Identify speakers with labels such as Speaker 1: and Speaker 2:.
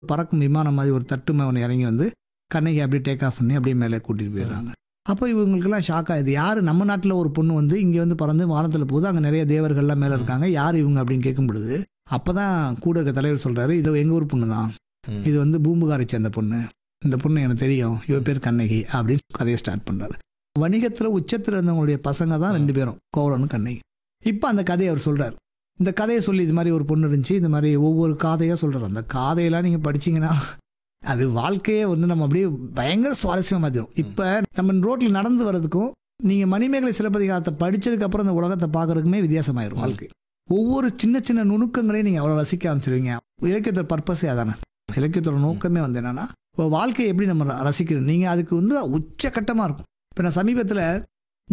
Speaker 1: பறக்கும் விமானம் மாதிரி ஒரு தட்டு ஒன்று இறங்கி வந்து கண்ணகி அப்படியே டேக் ஆஃப் பண்ணி அப்படியே மேலே கூட்டிகிட்டு போயிடுறாங்க அப்போ இவங்களுக்கெல்லாம் ஷாக் ஆகுது யார் நம்ம நாட்டில் ஒரு பொண்ணு வந்து இங்கே வந்து பறந்து வானத்தில் போகுது அங்கே நிறைய தேவர்கள்லாம் மேலே இருக்காங்க யார் இவங்க அப்படின்னு கேட்கும் பொழுது அப்போ தான் கூட இருக்க தலைவர் சொல்கிறாரு இது எங்கள் ஊர் பொண்ணு தான்
Speaker 2: ம்.
Speaker 1: இது வந்து பூம்புகாரை சேர்ந்த பொண்ணு இந்த பொண்ணு எனக்கு தெரியும் இவ பேர் கண்ணகி அப்படின்னு கதையை ஸ்டார்ட் பண்ணுறாரு வணிகத்தில் உச்சத்தில் இருந்தவங்களுடைய பசங்க தான் ரெண்டு பேரும் கோவலனும் கண்ணகி இப்போ அந்த கதையை அவர் சொல்கிறார் இந்த கதையை சொல்லி இது மாதிரி ஒரு பொண்ணு இருந்துச்சு இந்த மாதிரி ஒவ்வொரு காதையாக சொல்கிறார் அந்த காதையெல்லாம் நீங்கள் படிச்சீங்கன்னா அது வாழ்க்கையே வந்து நம்ம அப்படியே பயங்கர சுவாரஸ்யமாக மாற்றிடும் இப்போ நம்ம ரோட்டில் நடந்து வர்றதுக்கும் நீங்கள் மணிமேகலை சிலப்பதிகாரத்தை படிச்சதுக்கு அப்புறம் இந்த உலகத்தை பார்க்கறதுக்குமே வித்தியாசமாயிரும் வாழ்க்கை ஒவ்வொரு சின்ன சின்ன நுணுக்கங்களையும் நீங்கள் அவ்வளோ ரசிக்க ஆரம்பிச்சிருவீங்க இலக்கியத்தோட பர்பஸே அதானே இலக்கியத்தோட நோக்கமே வந்து என்னன்னா இப்போ வாழ்க்கையை எப்படி நம்ம ர- ரசிக்கிறோம் நீங்கள் அதுக்கு வந்து உச்சக்கட்டமாக இருக்கும் இப்போ நான் சமீபத்தில்